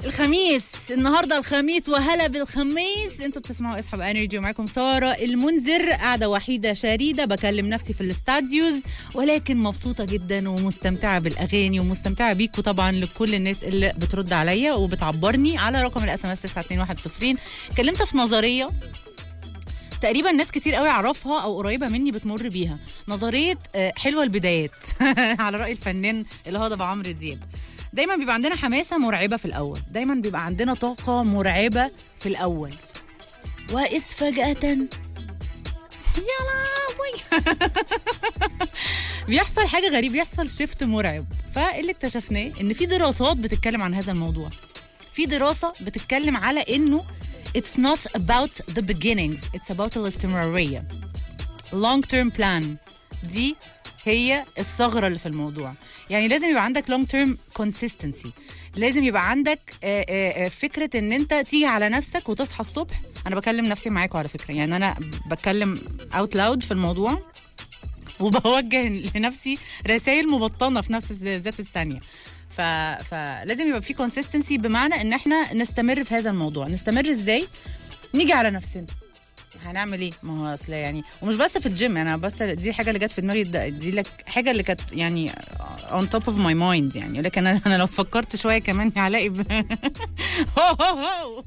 الخميس النهارده الخميس وهلا بالخميس انتوا بتسمعوا اسحب انرجي ومعاكم ساره المنذر قاعده وحيده شريده بكلم نفسي في الاستاديوز ولكن مبسوطه جدا ومستمتعه بالاغاني ومستمتعه بيكم طبعا لكل الناس اللي بترد عليا وبتعبرني على رقم الاس ام اس 92110 اتكلمت في نظريه تقريبا ناس كتير قوي اعرفها او قريبه مني بتمر بيها نظريه آه، حلوه البدايات على راي الفنان الهضبه عمرو دياب دايما بيبقى عندنا حماسه مرعبه في الاول دايما بيبقى عندنا طاقه مرعبه في الاول واذ فجاه يا لهوي بيحصل حاجه غريب بيحصل شيفت مرعب فاللي اكتشفناه ان في دراسات بتتكلم عن هذا الموضوع في دراسه بتتكلم على انه it's not about the beginnings it's about الاستمراريه long term plan دي هي الثغره اللي في الموضوع يعني لازم يبقى عندك long term consistency لازم يبقى عندك آه، آه، آه، فكره ان انت تيجي على نفسك وتصحى الصبح انا بكلم نفسي معاكم على فكره يعني انا بتكلم اوت لاود في الموضوع وبوجه لنفسي رسائل مبطنه في نفس ذات الثانيه ف... فلازم يبقى في كونسيستنسي بمعنى ان احنا نستمر في هذا الموضوع نستمر ازاي نيجي على نفسنا هنعمل ايه ما هو اصل يعني ومش بس في الجيم انا بس دي الحاجه اللي جت في دماغي ده- دي لك حاجه اللي كانت يعني on top of my mind يعني لكن انا أنا لو فكرت شويه كمان هلاقي ب... هو هو هو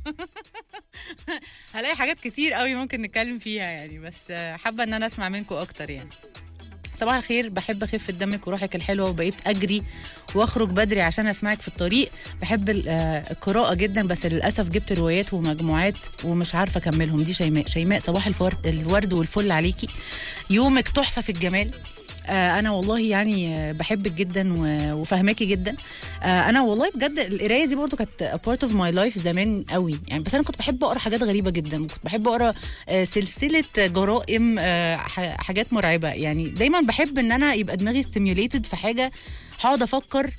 هلاقي حاجات كتير قوي ممكن نتكلم فيها يعني بس آه، حابه ان انا اسمع منكم اكتر يعني صباح الخير بحب اخف دمك وروحك الحلوه وبقيت اجري واخرج بدري عشان اسمعك في الطريق بحب ال- آه، القراءه جدا بس للاسف جبت روايات ومجموعات ومش عارفه اكملهم دي شيماء شيماء صباح الفورد الورد والفل عليكي يومك تحفه في الجمال آه، انا والله يعني آه، بحبك جدا و- وفاهماكي جدا آه، انا والله بجد القرايه دي برضو كانت بارت اوف ماي لايف زمان قوي يعني بس انا كنت بحب اقرا حاجات غريبه جدا كنت بحب اقرا آه، سلسله جرائم آه، ح- حاجات مرعبه يعني دايما بحب ان انا يبقى دماغي ستيميوليتد في حاجه هقعد افكر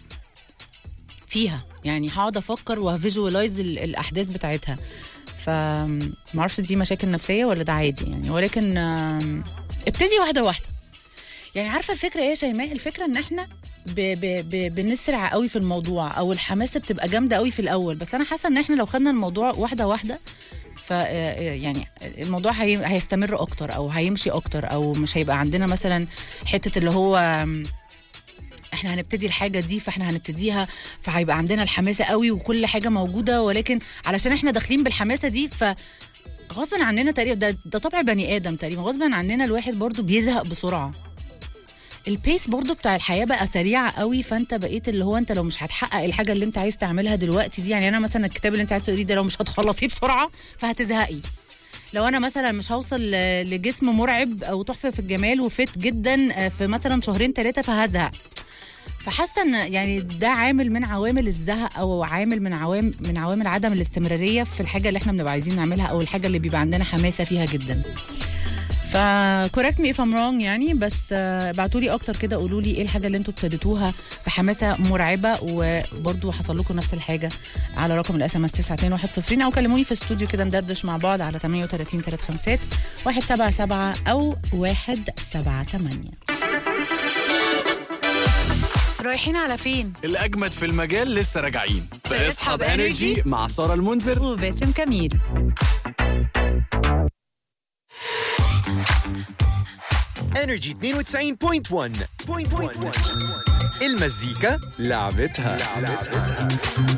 فيها يعني هقعد افكر وفيجوالايز الاحداث بتاعتها ف معرفش دي مشاكل نفسيه ولا ده عادي يعني ولكن آم، ابتدي واحده واحده يعني عارفه الفكره ايه يا شيماء الفكره ان احنا ب ب ب بنسرع قوي في الموضوع او الحماسه بتبقى جامده قوي في الاول بس انا حاسه ان احنا لو خدنا الموضوع واحده واحده ف يعني الموضوع هي هيستمر اكتر او هيمشي اكتر او مش هيبقى عندنا مثلا حته اللي هو آم، احنا هنبتدي الحاجه دي فاحنا هنبتديها فهيبقى عندنا الحماسه قوي وكل حاجه موجوده ولكن علشان احنا داخلين بالحماسه دي ف غصبا عننا تقريبا ده, ده طبع بني ادم تقريبا غصبا عننا الواحد برضو بيزهق بسرعه البيس برضو بتاع الحياه بقى سريعه قوي فانت بقيت اللي هو انت لو مش هتحقق الحاجه اللي انت عايز تعملها دلوقتي دي يعني انا مثلا الكتاب اللي انت عايز تقريه ده لو مش هتخلصيه بسرعه فهتزهقي لو انا مثلا مش هوصل ل- لجسم مرعب او تحفه في الجمال وفت جدا آه، في مثلا شهرين ثلاثه فهزهق فحاسه ان يعني ده عامل من عوامل الزهق او عامل من عوامل من عوامل عدم الاستمراريه في الحاجه اللي احنا بنبقى عايزين نعملها او الحاجه اللي بيبقى عندنا حماسه فيها جدا ف correct me if I'm wrong يعني بس ابعتوا لي اكتر كده قولوا لي ايه الحاجه اللي انتوا ابتديتوها بحماسه مرعبه وبرضو حصل لكم نفس الحاجه على رقم الاس ام اس 92110 او كلموني في الاستوديو كده ندردش مع بعض على 38 35 177 او 178 رايحين على فين؟ الأجمد في المجال لسه راجعين في في اسحب اسحب Energy انرجي مع سارة المنذر وباسم كميل انرجي 92.1 المزيكا لعبتها